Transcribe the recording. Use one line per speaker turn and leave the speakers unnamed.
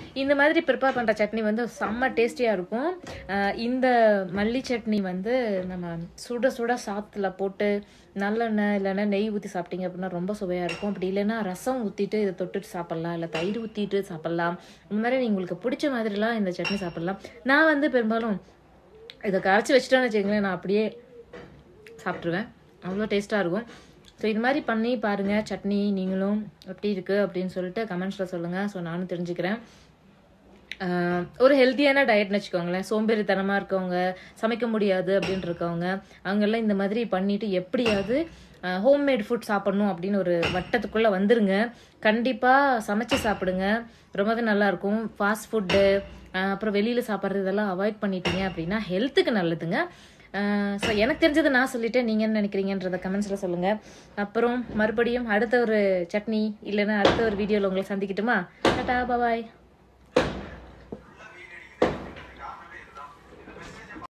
இந்த மாதிரி ப்ரிப்பேர் பண்ணுற சட்னி வந்து செம்ம டேஸ்டியாக இருக்கும் அஹ் இந்த மல்லி சட்னி வந்து நம்ம சுட சுட சாத்தில் போட்டு நல்லெண்ணெய் இல்லைன்னா நெய் ஊற்றி சாப்பிட்டீங்க அப்படின்னா ரொம்ப சுவையாக இருக்கும் அப்படி இல்லைன்னா ரசம் ஊற்றிட்டு இதை தொட்டுட்டு சாப்பிட்லாம் இல்லை தயிர் ஊற்றிட்டு சாப்பிட்லாம் இந்த மாதிரி நீங்க உங்களுக்கு பிடிச்ச மாதிரிலாம் இந்த சட்னி சாப்பிட்லாம் நான் வந்து பெரும்பாலும் இதை கரைச்சி வச்சுட்டோன்னு வச்சுக்கங்களேன் நான் அப்படியே சாப்பிட்ருவேன் அவ்வளோ டேஸ்ட்டாக இருக்கும் ஸோ இது மாதிரி பண்ணி பாருங்கள் சட்னி நீங்களும் எப்படி இருக்குது அப்படின்னு சொல்லிட்டு கமெண்ட்ஸில் சொல்லுங்கள் ஸோ நானும் தெரிஞ்சுக்கிறேன் ஆஹ் ஒரு ஹெல்த்தியான டயட்னு வச்சுக்கோங்களேன் சோம்பேறித்தனமாக இருக்கவங்க சமைக்க முடியாது அப்படின்னு இருக்கவங்க அவங்கெல்லாம் இந்த மாதிரி பண்ணிட்டு எப்படியாவது ஹோம்மேட் ஃபுட் சாப்பிடணும் அப்படின்னு ஒரு வட்டத்துக்குள்ளே வந்துருங்க கண்டிப்பாக சமைச்சு சாப்பிடுங்க ரொம்பவே நல்லாயிருக்கும் ஃபாஸ்ட் ஃபுட்டு அப்புறம் வெளியில் சாப்பிட்றது இதெல்லாம் அவாய்ட் பண்ணிட்டீங்க அப்படின்னா ஹெல்த்துக்கு நல்லதுங்க ஸோ எனக்கு தெரிஞ்சதை நான் சொல்லிட்டேன் நீங்கள் என்ன நினைக்கிறீங்கன்றத கமெண்ட்ஸில் சொல்லுங்கள் அப்புறம் மறுபடியும் அடுத்த ஒரு சட்னி இல்லைன்னா அடுத்த ஒரு வீடியோவில் உங்களை சந்திக்கட்டுமா டாடா பாய்